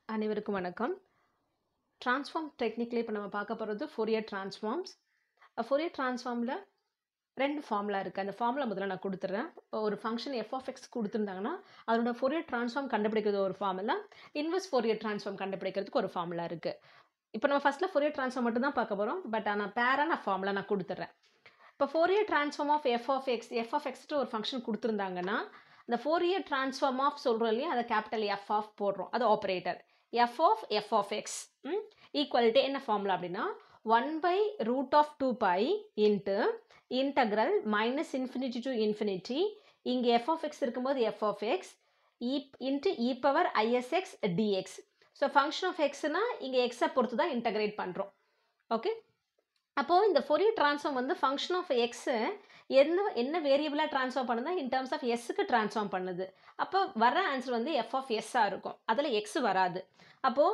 அனைவருக்கும் வணக்கம் ட்ரான்ஸ்ஃபார்ம் டெக்னிக்கில் இப்போ நம்ம பார்க்க போகிறது ஃபோரியர் ட்ரான்ஸ்ஃபார்ம்ஸ் ஃபோரியர் ட்ரான்ஸ்ஃபார்மில் ரெண்டு ஃபார்முலா இருக்குது அந்த ஃபார்முலா முதல்ல நான் கொடுத்துட்றேன் ஒரு ஃபங்க்ஷன் எஃப் ஆஃப் எக்ஸ் கொடுத்துருந்தாங்கன்னா அதோட ஃபோரியர் ட்ரான்ஸ்ஃபார்ம் கண்டுபிடிக்கிறது ஒரு ஃபார்முலா இன்வெர்ஸ் ஃபோரியர் ட்ரான்ஸ்ஃபார்ம் கண்டுபிடிக்கிறதுக்கு ஒரு ஃபார்முலா இருக்குது இப்போ நம்ம ஃபஸ்ட்டில் ஃபோரியர் ட்ரான்ஸ்ஃபார்ம் மட்டும் தான் பார்க்க போகிறோம் பட் ஆனால் பேராக நான் ஃபார்முலா நான் கொடுத்துட்றேன் இப்போ Fourier transform of F of X F of எக்ஸ்ட்டு ஒரு ஃபங்க்ஷன் கொடுத்துருந்தாங்கன்னா இந்த ஃபோரியர் ட்ரான்ஸ்ஃபார்ம் ஆஃப் சொல்கிறோம் இல்லையா அதை கேபிட்டல் எஃப் ஆஃப் போடுறோம் அது operator F of F of X equal to என்ன ஃபார்முலா அப்படின்னா one by root of two pi into integral minus infinity to infinity இங்கே எஃப் ஆஃப் எக்ஸ் இருக்கும்போது F of X E into E power ISX DX so function of எக்ஸ்னா இங்கே எக்ஸை பொறுத்து தான் இன்டகிரேட் பண்ணுறோம் ஓகே அப்போது இந்த ஃபொரியர் ட்ரான்ஸ்ஃபார்ம் வந்து ஃபங்க்ஷன் ஆஃப் எக்ஸு என்ன என்ன வேரியபிளாக ட்ரான்ஸ்ஃபார்ம் பண்ணுதா இன் டர்ம்ஸ் ஆஃப் எஸ்ஸுக்கு ட்ரான்ஸ்ஃபார்ம் பண்ணுது அப்போ வர ஆன்சர் வந்து எஃப் ஆஃப் எஸ்ஸாக இருக்கும் அதில் எக்ஸ் வராது அப்போது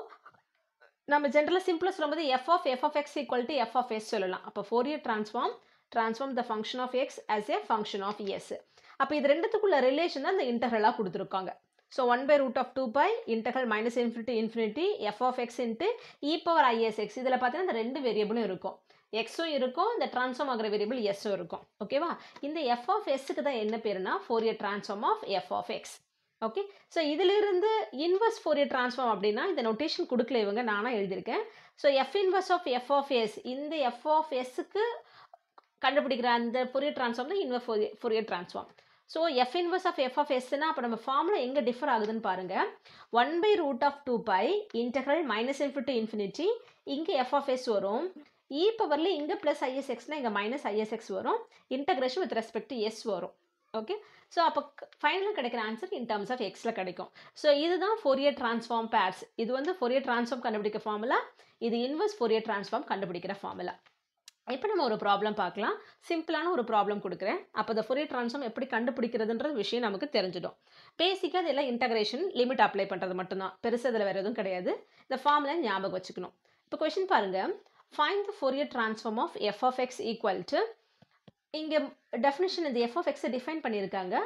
நம்ம ஜென்ரலாக சிம்பிளாக சொல்லும்போது F of F of X equal to F of S சொல்லலாம் அப்போ Fourier transform transform the function of X as a function of S அப்போ இது ரெண்டுத்துக்குள்ள ரிலேஷன் தான் இந்த இன்டர்கலாக கொடுத்துருக்காங்க so one by root of two pi integral minus infinity infinity F of X into E power ISX இதில் பார்த்தீங்கன்னா இந்த ரெண்டு வேரியபிளும் இருக்கும் எக்ஸும் இருக்கும் இந்த ட்ரான்ஸ்ஃபார்ம் ஆகிற வேரியபிள் எஸ்ஸும் இருக்கும் ஓகேவா இந்த எஃப் ஆஃப் எஸ்ஸுக்கு தான் என்ன பேருனா Fourier transform of F of X okay so இதிலிருந்து இன்வர்ஸ் ஃபோரியர் ட்ரான்ஸ்ஃபார்ம் அப்படின்னா இந்த நொட்டேஷன் கொடுக்கல இவங்க நானாக எழுதியிருக்கேன் so F inverse of F of S இந்த எஃப் ஆஃப் எஸ்ஸுக்கு கண்டுபிடிக்கிற அந்த ஃபோரியர் ட்ரான்ஸ்ஃபார்ம் தான் inverse Fourier Fourier transform so F inverse of F of எஸ்னா அப்போ நம்ம ஃபார்முலா எங்கே டிஃபர் ஆகுதுன்னு பாருங்கள் one by root of two pi integral minus infinity infinity இங்கே எஃப் ஆஃப் எஸ் வரும் இ பவரில் இங்கே ப்ளஸ் ஐஎஸ்எக்ஸ்னால் இங்கே மைனஸ் ஐஎஸ்எக்ஸ் வரும் integration with respect to S வரும் ஓகே ஸோ அப்போ ஃபைனலாக கிடைக்கிற ஆன்சர் இன் டர்ம்ஸ் ஆஃப் எக்ஸில் கிடைக்கும் ஸோ இதுதான் ஃபோரியர் ட்ரான்ஸ்ஃபார்ம் பேர்ஸ் இது வந்து ஃபோரியர் ட்ரான்ஸ்ஃபார்ம் கண்டுபிடிக்கிற ஃபார்முலா இது இன்வர்ஸ் ஃபோரியர் ட்ரான்ஸ்ஃபார்ம் கண்டுபிடிக்கிற ஃபார்முலா இப்போ நம்ம ஒரு ப்ராப்ளம் பார்க்கலாம் சிம்பிளான ஒரு ப்ராப்ளம் கொடுக்குறேன் அப்போ இந்த ஃபோரியர் ட்ரான்ஸ்ஃபார்ம் எப்படி கண்டுபிடிக்கிறதுன்ற விஷயம் நமக்கு தெரிஞ்சிடும் பேசிக்காக அது எல்லாம் இன்டகிரேஷன் லிமிட் அப்ளை பண்ணுறது மட்டும்தான் பெருசு அதில் வேறு எதுவும் கிடையாது இந்த ஃபார்முலா ஞாபகம் வச்சுக்கணும் இப்போ கொஷின் பாருங்கள் find the Fourier transform of f of x equal to இங்கே டெஃபினிஷன் இந்த எஃப் ஆஃப் எக்ஸை டிஃபைன் பண்ணியிருக்காங்க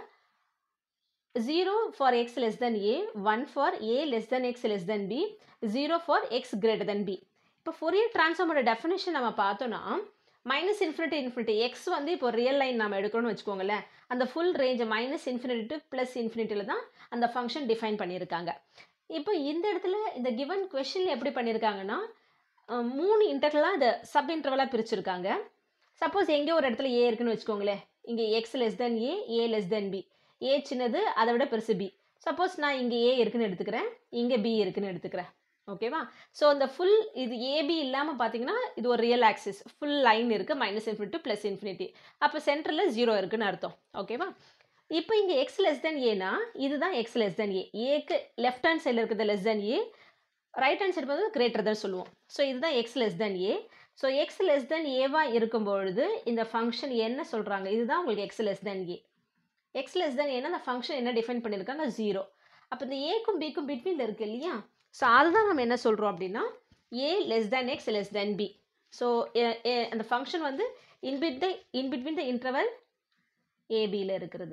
zero for X less than A one for A less than X less than B zero for X greater than B இப்போ Fourier ட்ரான்ஸ்ஃபார்மோட definition நம்ம பார்த்தோன்னா minus infinity infinity X வந்து இப்போ real line நம்ம எடுக்கணும்னு வச்சுக்கோங்களேன் அந்த ஃபுல் ரேஞ்சை மைனஸ் இன்ஃபினிட்டி டு ப்ளஸ் இன்ஃபினிட்டியில் தான் அந்த ஃபங்க்ஷன் டிஃபைன் பண்ணியிருக்காங்க இப்போ இந்த இடத்துல இந்த கிவன் கொஷினில் எப்படி பண்ணியிருக்காங்கன்னா மூணு இன்டர்வலாக அதை சப் இன்டர்வலாக பிரிச்சிருக்காங்க சப்போஸ் எங்கே ஒரு இடத்துல ஏ இருக்குன்னு வச்சுக்கோங்களேன் இங்கே X less than A A less than B A சின்னது அதை விட பெருசு பி சப்போஸ் நான் இங்கே ஏ இருக்குன்னு எடுத்துக்கிறேன் இங்கே பி இருக்குன்னு எடுத்துக்கிறேன் ஓகேவா ஸோ இந்த ஃபுல் இது ஏபி இல்லாமல் பார்த்தீங்கன்னா இது ஒரு ரியல் ஆக்சிஸ் ஃபுல் லைன் இருக்குது மைனஸ் இன்ஃபினிட்டி ப்ளஸ் இன்ஃபினிட்டி அப்போ சென்டரில் ஜீரோ இருக்குன்னு அர்த்தம் ஓகேவா இப்போ இங்கே எக்ஸ் லெஸ் தென் ஏனா இதுதான் எக்ஸ் லெஸ் தென் ஏ ஏக்கு லெஃப்ட் ஹேண்ட் சைடில் இருக்கிறது less than A right hand side வந்து கிரேட்டர் தான் சொல்லுவோம் ஸோ இதுதான் X less than A so X less than ஏவாக இருக்கும்பொழுது இந்த ஃபங்க்ஷன் என்ன சொல்கிறாங்க இதுதான் உங்களுக்கு X less than A X less than ஏன்னா அந்த ஃபங்க்ஷன் என்ன டிஃபைன் பண்ணியிருக்காங்க ஜீரோ அப்போ இந்த ஏக்கும் பிக்கும் பிட்வீனில் இருக்குது இல்லையா ஸோ அதுதான் நம்ம என்ன சொல்கிறோம் அப்படின்னா A less than X less than B so அந்த ஃபங்க்ஷன் வந்து இன்பிட் த இன்பிட்வீன் த இன்டர்வல் ஏபியில் இருக்கிறது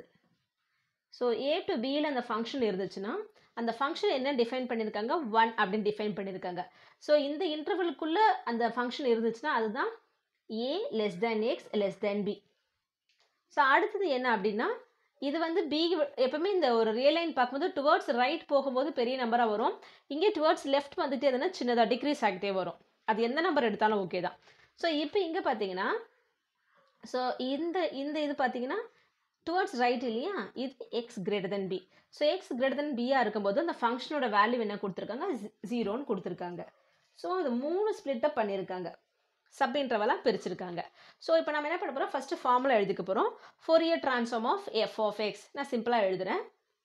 ஸோ ஏ டு பியில் அந்த ஃபங்க்ஷன் இருந்துச்சுன்னா அந்த ஃபங்க்ஷன் என்ன டிஃபைன் பண்ணியிருக்காங்க ஒன் அப்படின்னு டிஃபைன் பண்ணியிருக்காங்க ஸோ இந்த இன்டர்வலுக்குள்ளே அந்த ஃபங்க்ஷன் இருந்துச்சுன்னா அதுதான் A less than X less than B so அடுத்தது என்ன அப்படின்னா இது வந்து பி எப்பவுமே இந்த ஒரு ரியல் லைன் பார்க்கும்போது டுவர்ட்ஸ் ரைட் போகும்போது பெரிய நம்பராக வரும் இங்கே டுவர்ட்ஸ் லெஃப்ட் வந்துட்டு எதுனா சின்னதாக டிக்ரீஸ் ஆகிட்டே வரும் அது எந்த நம்பர் எடுத்தாலும் ஓகே தான் ஸோ இப்போ இங்கே பார்த்தீங்கன்னா ஸோ இந்த இந்த இது பார்த்தீங்கன்னா டுவர்ட்ஸ் ரைட் இல்லையா இது X greater than B so X greater than பியாக இருக்கும்போது அந்த ஃபங்க்ஷனோட வேல்யூ என்ன கொடுத்துருக்காங்க ஜீரோன்னு கொடுத்துருக்காங்க ஸோ இது மூணு ஸ்ப்ளிட்டப் பண்ணியிருக்காங்க சப் இன்டர்வலாக பிரிச்சிருக்காங்க ஸோ இப்போ நம்ம என்ன பண்ண போகிறோம் ஃபஸ்ட்டு ஃபார்முலா எழுதிக்க போகிறோம் Fourier transform of F of X நான் சிம்பிளாக எழுதுகிறேன்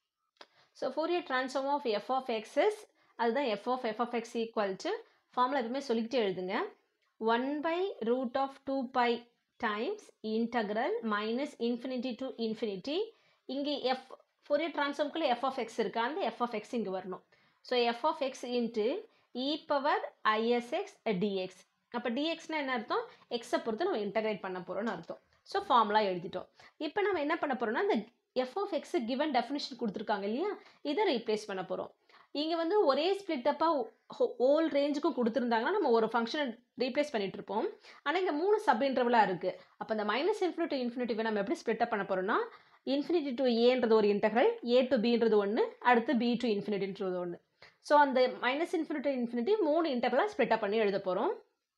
so Fourier transform of F of X is அதுதான் F of F of X equal to formula எப்பவுமே சொல்லிக்கிட்டே எழுதுங்க one by root of two pi times integral minus infinity to infinity இங்கே F Fourier ட்ரான்ஸ்ஃபார்ம்குள்ளே F of X இருக்கா அந்த F of X இங்கே வரணும் so F of X into E power ISX DX அப்போ டிஎக்ஸ்னால் என்ன அர்த்தம் எக்ஸை பொறுத்து நம்ம இன்டகிரேட் பண்ண போகிறோம்னு அர்த்தம் ஸோ ஃபார்முலா எழுதிட்டோம் இப்போ நம்ம என்ன பண்ண போகிறோம்னா இந்த F of X given definition கொடுத்துருக்காங்க இல்லையா இதை ரீப்ளேஸ் பண்ண போகிறோம் இங்கே வந்து ஒரே ஸ்ப்ளிட்டப்பாக ஹோல் ரேஞ்சுக்கும் கொடுத்துருந்தாங்கன்னா நம்ம ஒரு ஃபங்க்ஷனை ரீப்ளேஸ் பண்ணிட்டு இருப்போம் ஆனால் இங்கே மூணு சப் இன்டர்வலாக இருக்குது அப்போ இந்த மைனஸ் இன்ஃபினிட்டி இன்ஃபினிட்டிவை நம்ம எப்படி ஸ்ப்ளிட் அப் பண்ண போகிறோம்னா இன்ஃபினிட்டி டு ஏன்றது ஒரு இன்டெக்ரல் ஏ டு பின்றது ஒன்று அடுத்து பி டு இன்ஃபினிட்டின்றது ஒன்று ஸோ அந்த மைனஸ் இன்ஃபினிட்டி இன்ஃபினிட்டி மூணு இன்டெக்ரலாக ஸ்ப்ளிட் அப் பண்ணி எழுத போகிறோம்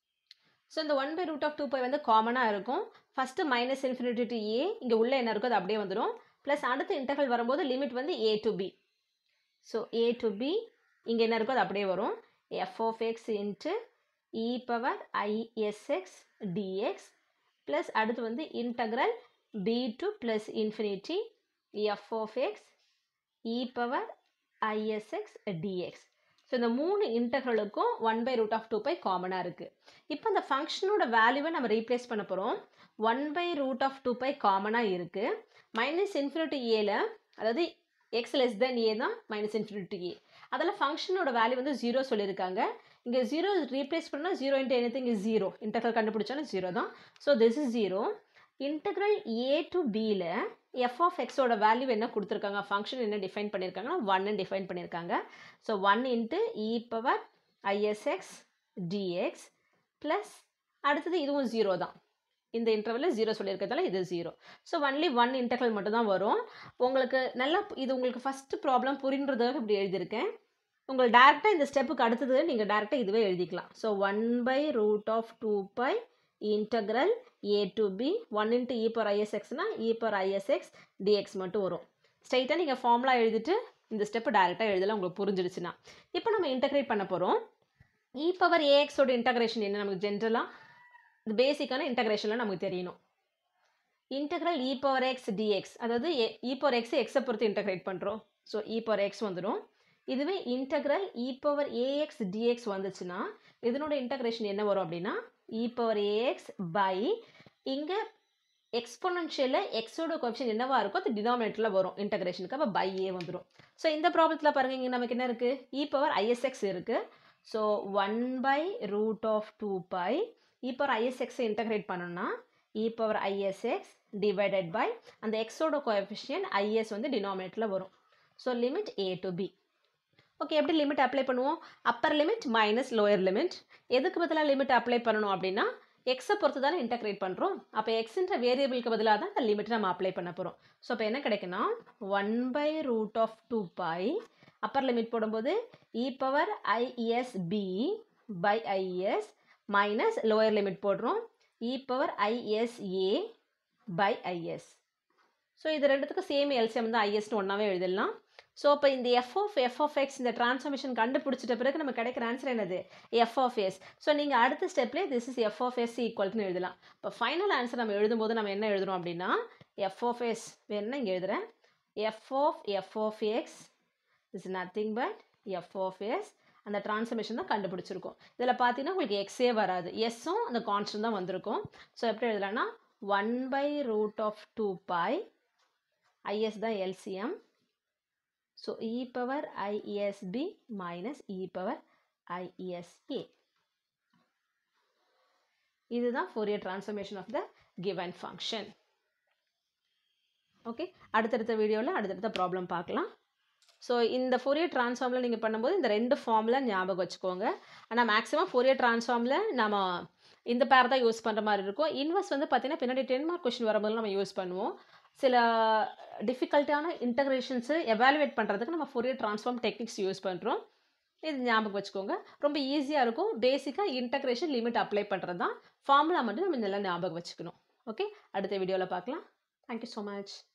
ஸோ இந்த one by root of two pi வந்து காமனாக இருக்கும் first minus infinity to A இங்கே உள்ள என்ன இருக்கோ அது அப்படியே வந்துடும் ப்ளஸ் அடுத்த இன்டர்வல் வரும்போது லிமிட் வந்து A to B so A to B இங்கே என்ன இருக்கோ அது அப்படியே வரும் F of X into E power ISX DX plus அடுத்து வந்து integral B to plus infinity F of X E power ISX DX so இந்த மூணு இன்டகரலுக்கும் one by root of two pi காமனாக இருக்குது இப்போ இந்த ஃபங்க்ஷனோட வேல்யூவை நம்ம ரீப்ளேஸ் பண்ண போகிறோம் one by root of two pi காமனாக இருக்குது மைனஸ் இன்ஃபினிட்டி ஏல அதாவது எக்ஸ் லெஸ் தென் ஏ தான் மைனஸ் இன்ஃபினிட்டி ஏ அதில் ஃபங்க்ஷனோட வேல்யூ வந்து ஜீரோ சொல்லியிருக்காங்க இங்கே ஜீரோ ரீப்ளேஸ் பண்ணால் zero into anything is zero integral கண்டுபிடிச்சாலும் ஜீரோ தான் so this is zero integral A to பியில் எஃப் ஆஃப் எக்ஸோட வேல்யூ என்ன கொடுத்துருக்காங்க ஃபங்க்ஷன் என்ன டிஃபைன் பண்ணியிருக்காங்கன்னா ஒன்னு டிஃபைன் பண்ணியிருக்காங்க so one into E power ISX DX plus அடுத்தது இதுவும் ஜீரோ தான் இந்த இன்டர்வலில் ஜீரோ சொல்லியிருக்கிறதால இது zero so only one interval மட்டும் தான் வரும் உங்களுக்கு நல்லா இது உங்களுக்கு ஃபஸ்ட்டு ப்ராப்ளம் புரின்றதுக்காக இப்படி எழுதியிருக்கேன் உங்களுக்கு டேரெக்டாக இந்த ஸ்டெப்புக்கு அடுத்தது நீங்கள் டேரெக்டாக இதுவே எழுதிக்கலாம் so one by root of two by integral A to b one into e power ஐஎஸ்எக்ஸ்னா இ பர் ஐஎஸ்எக்ஸ் டிஎக்ஸ் மட்டும் வரும் ஸ்ட்ரைட்டாக நீங்கள் ஃபார்முலா எழுதிட்டு இந்த ஸ்டெப்பு டேரெக்டாக எழுதலாம் உங்களுக்கு புரிஞ்சிடுச்சுன்னா இப்போ நம்ம இன்டகிரேட் பண்ண போகிறோம் இ பவர் ஏஎக்ஸோட இன்டகிரேஷன் என்ன நமக்கு ஜென்ரலாக இது பேசிக்கான இன்டகிரேஷனில் நமக்கு தெரியணும் integral e power x d x அதாவது இ பவர் எக்ஸ் எக்ஸை பொறுத்து இன்டகிரேட் பண்ணுறோம் ஸோ இ பவர் எக்ஸ் வந்துடும் இதுவே integral e power a x d x வந்துச்சுன்னா இதனோட இன்டகிரேஷன் என்ன வரும் அப்படின்னா இ பவர் ஏஎக்ஸ் பை இங்கே எக்ஸ்பொனன்ஷியலில் எக்ஸோட கொப்ஷன் என்னவா இருக்கோ அது டினாமினேட்டரில் வரும் இன்டகிரேஷனுக்கு அப்போ பை ஏ வந்துடும் ஸோ இந்த ப்ராப்ளத்தில் பாருங்கள் இங்கே நமக்கு என்ன இருக்குது இ பவர் ஐஎஸ்எக்ஸ் இருக்குது so one by root of two by e power ஐஎஸ்எக்ஸை இன்டகிரேட் பண்ணணும்னா e power i s x divided by அந்த எக்ஸோட கோஎஃபிஷியன் ஐஎஸ் வந்து டினாமினேட்டரில் வரும் so limit a to b okay எப்படி லிமிட் அப்ளை பண்ணுவோம் upper limit minus lower limit எதுக்கு பதிலாக லிமிட் அப்ளை பண்ணணும் அப்படின்னா எக்ஸை பொறுத்து தானே இன்டகிரேட் பண்ணுறோம் அப்போ எக்ஸுன்ற வேரியபிளுக்கு பதிலாக தான் இந்த லிமிட் நம்ம அப்ளை பண்ண போகிறோம் ஸோ இப்போ என்ன கிடைக்குன்னா one by root of two by upper limit போடும்போது e power i s b by i s minus lower limit போடுறோம் e power i s a by i s so இது ரெண்டுத்துக்கும் சேம் எல்சிஎம் தான் ஐஎஸ்னு ஒன்றாவே எழுதிடலாம் ஸோ இப்போ இந்த F of F of x இந்த ட்ரான்ஸ்ஃபர்மேஷன் கண்டுபிடிச்சிட்ட பிறகு நம்ம கிடைக்கிற ஆன்சர் என்னது எஃப் ஆஃப் எஸ் ஸோ நீங்கள் அடுத்த ஸ்டெப்லேயே this is f of s ஈக்குவல்னு எழுதலாம் இப்போ ஃபைனல் ஆன்சர் நம்ம எழுதும்போது நம்ம என்ன எழுதுறோம் அப்படின்னா எஃப் ஆஃப் எஸ் வேணும்னா இங்கே எழுதுகிறேன் f of F of x is nothing but f of s அந்த ட்ரான்ஸ்ஃபர்மேஷன் தான் கண்டுபிடிச்சிருக்கோம் இதில் பார்த்தீங்கன்னா உங்களுக்கு எக்ஸே வராது எஸ்ஸும் அந்த கான்ஸ்டன்ட் தான் வந்திருக்கும் ஸோ எப்படி எழுதலாம்னா one by root of two by i s தான் LCM so e power i s b minus e power i s a இதுதான் Fourier transformation of the given function okay அடுத்தடுத்த வீடியோவில் அடுத்தடுத்த ப்ராப்ளம் பார்க்கலாம் ஸோ இந்த ஃபோரியர் ட்ரான்ஸ்ஃபார்மில் நீங்கள் பண்ணும்போது இந்த ரெண்டு ஃபார்மில் ஞாபகம் வச்சுக்கோங்க ஆனால் மேக்ஸிமம் ஃபோரியர் ட்ரான்ஸ்ஃபார்மில் நம்ம இந்த பேர் தான் யூஸ் பண்ணுற மாதிரி இருக்கும் இன்வெஸ்ட் வந்து பார்த்தீங்கன்னா பின்னாடி டென் மார்க் கொஷின் வரும்போது நம்ம யூஸ் பண்ணுவோம் சில டிஃபிகல்ட்டான இன்டகிரேஷன்ஸு எவாலுவேட் பண்ணுறதுக்கு நம்ம ஃபோரியர் ட்ரான்ஸ்ஃபார்ம் டெக்னிக்ஸ் யூஸ் பண்ணுறோம் இது ஞாபகம் வச்சுக்கோங்க ரொம்ப ஈஸியாக இருக்கும் பேசிக்காக இன்டகிரேஷன் லிமிட் அப்ளை பண்ணுறது தான் ஃபார்முலா மட்டும் நம்ம நல்லா ஞாபகம் வச்சுக்கணும் ஓகே அடுத்த வீடியோவில் பார்க்கலாம் தேங்க்யூ ஸோ மச்